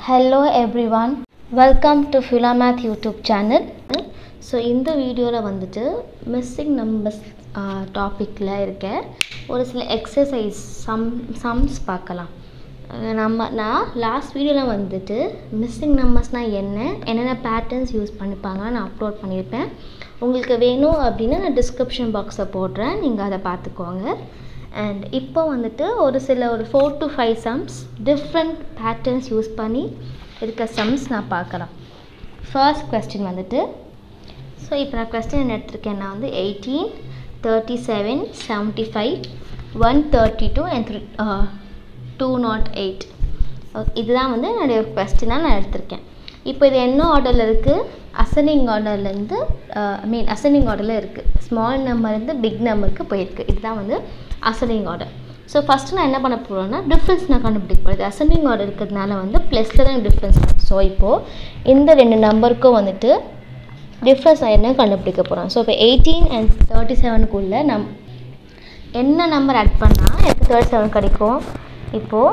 hello everyone welcome to ஃபிலாமேத் YouTube channel so இந்த வீடியோவில் வந்துட்டு மிஸ்ஸிங் நம்பர்ஸ் டாப்பிக்கில் இருக்க ஒரு சில எக்ஸசைஸ் சம் சம்ஸ் பார்க்கலாம் அஹ் நம்ம நான் லாஸ்ட் வீடியோவில் வந்துட்டு மிஸ்ஸிங் நம்பர்ஸ்னால் என்ன என்னென்ன பேட்டர்ன்ஸ் யூஸ் பண்ணிப்பாங்க நான் அப்லோட் பண்ணியிருப்பேன் உங்களுக்கு வேணும் அப்படின்னா நான் டிஸ்கிரிப்ஷன் பாக்ஸை போடுறேன் நீங்கள் அதை பார்த்துக்கோங்க அண்ட் இப்போ வந்துட்டு ஒரு சில ஒரு four to five sums different patterns use பண்ணி இருக்க சம்ஸ் நான் பார்க்கலாம் ஃபர்ஸ்ட் கொஸ்டின் வந்துட்டு ஸோ இப்போ நான் கொஸ்டின் என்ன எடுத்திருக்கேன் நான் வந்து eighteen thirty seven seventy five one thirty two and three two nought eight இதுதான் வந்து என்னுடைய கொஸ்டினாக நான் எடுத்திருக்கேன் இப்போ இது என்ன ஆர்டரில் இருக்குது அசனிங் ஆர்டர்லேருந்து ஐ மீன் அசனிங் ஆர்டரில் இருக்குது ஸ்மால் நம்பர்லேருந்து பிக் நம்பருக்கு போயிருக்கு இதுதான் வந்து அசனிங் ஆர்டர் ஸோ ஃபஸ்ட்டு நான் என்ன பண்ண போகிறேன்னா டிஃப்ரென்ஸ் நான் கண்டுபிடிக்க போகிறது அசனிங் ஆர்டர் இருக்கிறதுனால வந்து ப்ளஸில் தான் டிஃப்ரென்ஸ் ஸோ இப்போது இந்த ரெண்டு நம்பருக்கும் வந்துட்டு டிஃப்ரென்ஸ் நான் என்ன கண்டுபிடிக்க போகிறோம் ஸோ இப்போ எயிட்டீன் அண்ட் தேர்ட்டி செவனுக்குள்ளே நம் என்ன நம்பர் ஆட் பண்ணால் எனக்கு தேர்ட்டி செவன் கிடைக்கும் இப்போது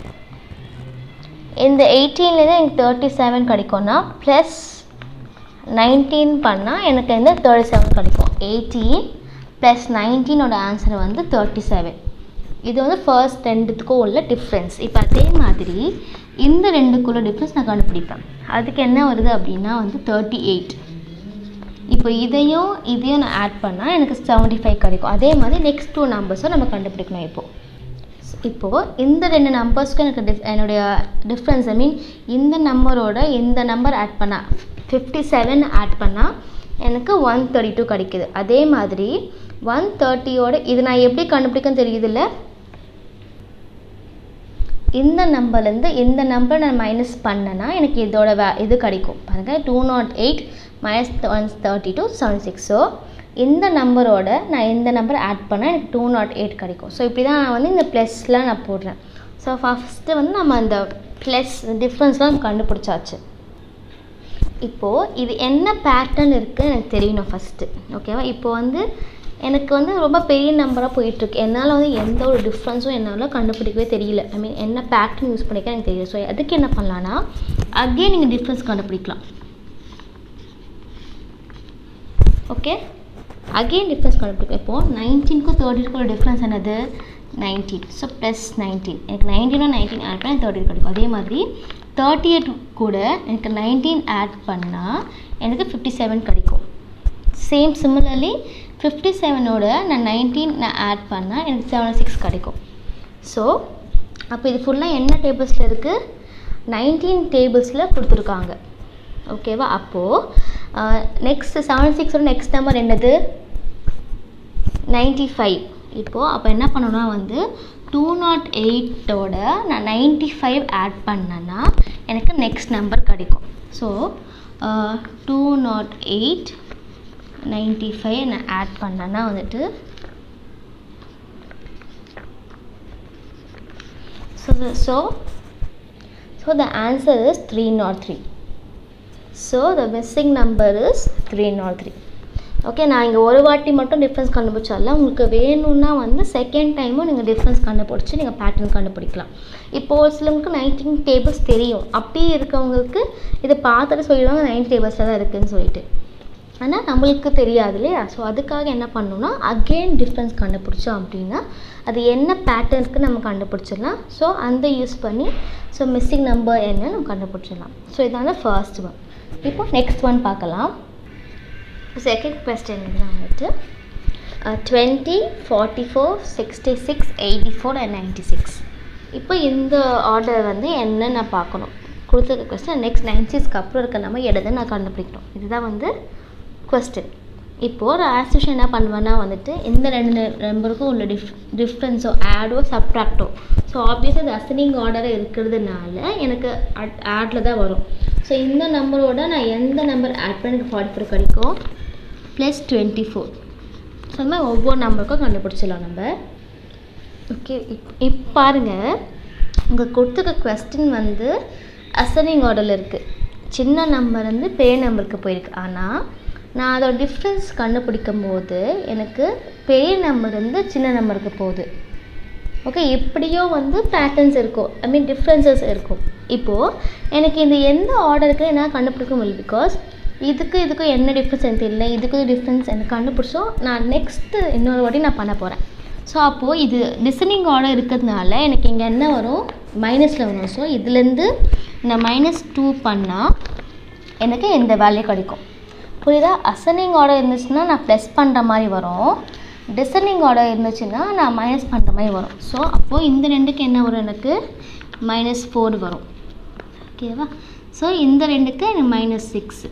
இந்த எயிட்டீன்லேருந்து எனக்கு தேர்ட்டி செவன் கிடைக்கும்னா ப்ளஸ் நைன்டீன் பண்ணால் எனக்கு வந்து தேர்ட்டி செவன் கிடைக்கும் எயிட்டீன் ப்ளஸ் நைன்டீனோட ஆன்சர் வந்து தேர்ட்டி செவன் இது வந்து ஃபர்ஸ்ட் ரெண்டுத்துக்கும் உள்ள டிஃப்ரென்ஸ் இப்போ அதே மாதிரி இந்த ரெண்டுக்குள்ள டிஃப்ரென்ஸ் நான் கண்டுபிடிப்பேன் அதுக்கு என்ன வருது அப்படின்னா வந்து தேர்ட்டி எயிட் இப்போ இதையும் இதையும் நான் ஆட் பண்ணால் எனக்கு செவன்ட்டி ஃபைவ் கிடைக்கும் அதே மாதிரி நெக்ஸ்ட் டூ நம்பர்ஸும் நம்ம கண்டுபிடிக்கணும் இப்போது இப்போது இந்த ரெண்டு நம்பர்ஸ்க்கும் எனக்கு டிஃப் என்னுடைய டிஃப்ரென்ஸ் ஐ மீன் இந்த நம்பரோட இந்த நம்பர் ஆட் பண்ணால் ஃபிஃப்டி செவன் ஆட் பண்ணால் எனக்கு ஒன் தேர்ட்டி டூ கிடைக்குது அதே மாதிரி ஒன் தேர்ட்டியோட இது நான் எப்படி கண்டுபிடிக்கன்னு தெரியுதுல்ல இந்த நம்பர்லேருந்து இந்த நம்பர் நான் மைனஸ் பண்ணேன்னா எனக்கு இதோட வே இது கிடைக்கும் பாருங்கள் two nought eight minus one thirty two seven six so இந்த நம்பரோட நான் இந்த நம்பர் ஆட் பண்ணால் எனக்கு டூ நாட் எயிட் கிடைக்கும் ஸோ இப்படி தான் நான் வந்து இந்த ப்ளஸ்லாம் நான் போடுறேன் ஸோ ஃபஸ்ட்டு வந்து நம்ம அந்த ப்ளஸ் டிஃப்ரென்ஸ்லாம் கண்டுபிடிச்சாச்சு இப்போது இது என்ன பேட்டர்ன் இருக்குதுன்னு எனக்கு தெரியணும் ஃபஸ்ட்டு ஓகேவா இப்போ வந்து எனக்கு வந்து ரொம்ப பெரிய நம்பராக போயிட்டுருக்கு என்னால் வந்து எந்த ஒரு டிஃப்ரென்ஸும் என்னால் கண்டுபிடிக்கவே தெரியல ஐ மீன் என்ன பேட்டர்ன் யூஸ் பண்ணிக்க எனக்கு தெரியல ஸோ அதுக்கு என்ன பண்ணலான்னா அகெயின் நீங்கள் டிஃப்ரென்ஸ் கண்டுபிடிக்கலாம் ஓகே அகெயின் டிஃப்ரென்ஸ் கண்டுபிடிக்கும் இப்போது நைன்டீனுக்கும் தேர்ட்டினுக்கும் டிஃப்ரென்ஸ் என்னது நைன்டீன் ஸோ ப்ளஸ் நைன்டீன் எனக்கு நைன்டீனும் நைன்டீன் ஆட் பண்ணால் தேர்ட்டின் கிடைக்கும் அதே மாதிரி தேர்ட்டி எயிட் கூட எனக்கு நைன்டீன் ஆட் பண்ணால் எனக்கு ஃபிஃப்டி செவன் கிடைக்கும் சேம் சிமிலர்லி ஃபிஃப்டி செவனோட நான் நைன்டீன் நான் ஆட் பண்ணால் எனக்கு செவன் சிக்ஸ் கிடைக்கும் ஸோ அப்போ இது ஃபுல்லாக என்ன டேபிள்ஸில் இருக்குது நைன்டீன் டேபிள்ஸில் கொடுத்துருக்காங்க ஓகேவா அப்போது நெக்ஸ்ட் செவன் சிக்ஸோட நெக்ஸ்ட் நம்பர் என்னது நைன்ட்டி ஃபைவ் இப்போது அப்போ என்ன பண்ணணும்னா வந்து டூ நாட் எயிட்டோட நான் நைன்ட்டி ஃபைவ் ஆட் பண்ணேன்னா எனக்கு நெக்ஸ்ட் நம்பர் கிடைக்கும் so two nought eight ninety five நான் ஆட் பண்ணேன்னா வந்துட்டு so so so the answer is three nought three so the missing number is three nought three okay நான் இங்கே ஒரு வாட்டி மட்டும் டிஃப்ரென்ஸ் கண்டுபிடிச்சால உங்களுக்கு வேணும்னா வந்து செகண்ட் டைமும் நீங்கள் டிஃப்ரென்ஸ் கண்டுபிடிச்சி நீங்கள் பேட்டர்ன் கண்டுபிடிக்கலாம் இப்போது ஒரு சிலவங்களுக்கு நைன்டீன் டேபிள்ஸ் தெரியும் அப்படி இருக்கவங்களுக்கு இதை பார்த்துட்டு சொல்லிடுவாங்க நைன் டேபிள்ஸில் தான் இருக்குதுன்னு சொல்லிட்டு ஆனால் நம்மளுக்கு தெரியாது இல்லையா ஸோ அதுக்காக என்ன பண்ணணும்னா அகெயின் டிஃப்ரென்ஸ் கண்டுபிடிச்சோம் அப்படின்னா அது என்ன பேட்டர்னுக்கு நம்ம கண்டுபிடிச்சிடலாம் ஸோ அந்த யூஸ் பண்ணி ஸோ மிஸ்ஸிங் நம்பர் என்ன நம்ம கண்டுபிடிச்சிடலாம் ஸோ இதான ஃபர்ஸ்ட் ஒன் இப்போ நெக்ஸ்ட் ஒன் பார்க்கலாம் செகண்ட் கொஸ்டின் வந்துட்டு twenty forty four sixty six eighty four and ninety six இப்போ இந்த ஆர்டர் வந்து என்ன நான் பார்க்கணும் கொடுத்துருக்க கொஸ்டின் நெக்ஸ்ட் நைன்டி சிக்ஸ்க்கு அப்புறம் இருக்க நம்ம இடத்தை நான் கண்டுபிடிக்கணும் இதுதான் வந்து கொஸ்டின் இப்போது நான் ஆஸ்டியூஷன் என்ன பண்ணுவேன்னா வந்துட்டு இந்த ரெண்டு நம்பருக்கும் உள்ள டிஃப் டிஃப்ரென்ஸோ ஆடோ சப்ட்ராக்டோ ஸோ ஆப்வியஸாக அது அசனிங் ஆர்டர் இருக்கிறதுனால எனக்கு ஆடில் தான் வரும் ஸோ இந்த நம்பரோட நான் எந்த நம்பர் ஆட் பண்ணி எனக்கு ஃபார்ட்டி ஃபோர் கிடைக்கும் ப்ளஸ் டுவெண்ட்டி ஃபோர் ஸோ அந்த மாதிரி ஒவ்வொரு நம்பருக்கும் கண்டுபிடிச்சிடலாம் நம்ம ஓகே இப் இப்போ பாருங்கள் உங்களுக்கு கொடுத்துருக்க கொஸ்டின் வந்து அசனிங் ஆர்டரில் இருக்குது சின்ன நம்பர் வந்து பெரிய நம்பருக்கு போயிருக்கு ஆனால் நான் அதோட டிஃப்ரென்ஸ் கண்டுபிடிக்கும் போது எனக்கு பெரிய நம்பர் வந்து சின்ன நம்பருக்கு போகுது ஓகே எப்படியோ வந்து பேட்டர்ன்ஸ் இருக்கும் ஐ மீன் டிஃப்ரென்சஸ் இருக்கும் இப்போது எனக்கு இந்த எந்த ஆர்டருக்கு என்னால் கண்டுபிடிக்க முடியல பிகாஸ் இதுக்கு இதுக்கும் என்ன டிஃப்ரென்ஸ் எனக்கு தெரியல இதுக்கு டிஃப்ரென்ஸ் எனக்கு கண்டுபிடிச்சோம் நான் நெக்ஸ்ட்டு இன்னொரு வாட்டி நான் பண்ண போகிறேன் ஸோ அப்போது இது லிசனிங் ஆர்டர் இருக்கிறதுனால எனக்கு இங்கே என்ன வரும் மைனஸில் வரும் ஸோ இதுலேருந்து நான் மைனஸ் டூ பண்ணால் எனக்கு இந்த வேல்யூ கிடைக்கும் புரியுதா அசனிங் ஆர்டர் இருந்துச்சுன்னா நான் ப்ளஸ் பண்ணுற மாதிரி வரும் டிசனிங் ஆர்டர் இருந்துச்சுன்னா நான் மைனஸ் பண்ணுற மாதிரி வரும் ஸோ அப்போது இந்த ரெண்டுக்கு என்ன வரும் எனக்கு மைனஸ் ஃபோர் வரும் ஓகேவா ஸோ இந்த ரெண்டுக்கு எனக்கு மைனஸ் சிக்ஸ்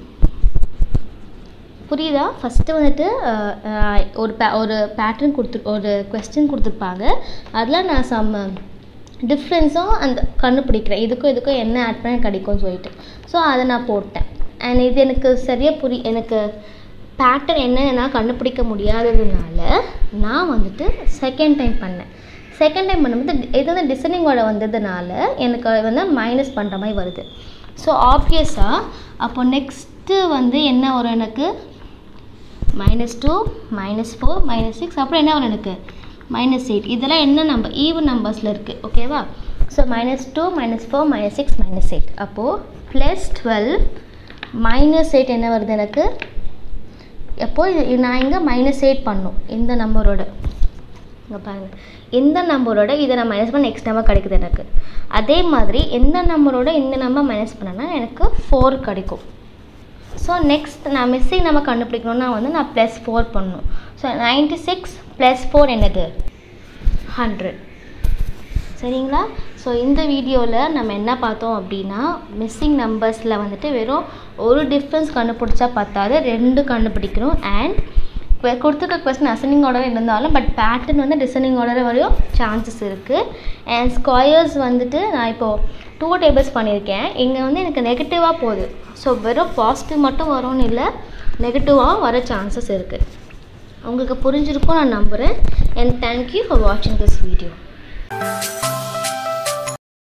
புரியுதா ஃபஸ்ட்டு வந்துட்டு அஹ், அஹ், ஒரு பே ஒரு பேட்டர்ன் கொடுத்து ஒரு கொஸ்டின் கொடுத்துருப்பாங்க அதில் நான் சம் டிஃப்ரென்ஸும் அந்த கண்டுபிடிக்கிறேன் இதுக்கும் இதுக்கும் என்ன ஆட் பண்ண கிடைக்கும்னு சொல்லிட்டு ஸோ அதை நான் போட்டேன் அண்ட் இது எனக்கு சரியாக புரி எனக்கு பேட்டர்ன் என்னன்னு என்னால் கண்டுபிடிக்க முடியாததுனால நான் வந்துட்டு செகண்ட் டைம் பண்ணேன் செகண்ட் டைம் பண்ணும்போது இது வந்து டிசைனிங்கோட வந்ததுனால எனக்கு அது வந்து மைனஸ் பண்ணுற மாதிரி வருது ஸோ ஆப்வியஸாக அப்போ நெக்ஸ்ட்டு வந்து என்ன வரும் எனக்கு minus two minus four minus six அப்புறம் என்ன வரும் எனக்கு மைனஸ் எயிட் இதெல்லாம் என்ன நம்பர் ஈவன் நம்பர்ஸில் இருக்குது ஓகேவா so minus two minus four minus six minus eight அப்போது ப்ளஸ் டுவெல் மைனஸ் எயிட் என்ன வருது எனக்கு எப்போ இது நான் இங்கே மைனஸ் எயிட் பண்ணும் இந்த நம்பரோட இங்கே பாருங்கள் எந்த நம்பரோட இதை நான் மைனஸ் பண்ண நெக்ஸ்ட் நம்பர் கிடைக்குது எனக்கு அதே மாதிரி எந்த நம்பரோட இந்த நம்பர் மைனஸ் பண்ணேன்னா எனக்கு ஃபோர் கிடைக்கும் ஸோ நெக்ஸ்ட் நான் மிஸ்ஸிங் நம்ம கண்டுபிடிக்கணும்னா வந்து நான் ப்ளஸ் ஃபோர் பண்ணணும் so ninety six plus four என்னது ஹண்ட்ரட் சரிங்களா ஸோ இந்த வீடியோவில் நம்ம என்ன பார்த்தோம் அப்படின்னா மிஸ்ஸிங் நம்பர்ஸில் வந்துட்டு வெறும் ஒரு டிஃப்ரென்ஸ் கண்டுபிடிச்சா பத்தாது ரெண்டு கண்டுபிடிக்கணும் அண்ட் கொடுத்துருக்க கொஸ்டின் அசனிங் ஆர்டர் இருந்தாலும் பட் பேட்டர்ன் வந்து டிசைனிங் ஆர்டர் வரையும் சான்சஸ் இருக்குது அண்ட் ஸ்கொயர்ஸ் வந்துட்டு நான் இப்போது டூ டேபிள்ஸ் பண்ணியிருக்கேன் இங்கே வந்து எனக்கு நெகட்டிவாக போகுது ஸோ வெறும் பாசிட்டிவ் மட்டும் வரும்னு இல்லை நெகட்டிவாக வர சான்சஸ் இருக்குது உங்களுக்கு புரிஞ்சிருக்கும் நான் நம்புகிறேன் அண்ட் தேங்க்யூ ஃபார் வாட்சிங் திஸ் வீடியோ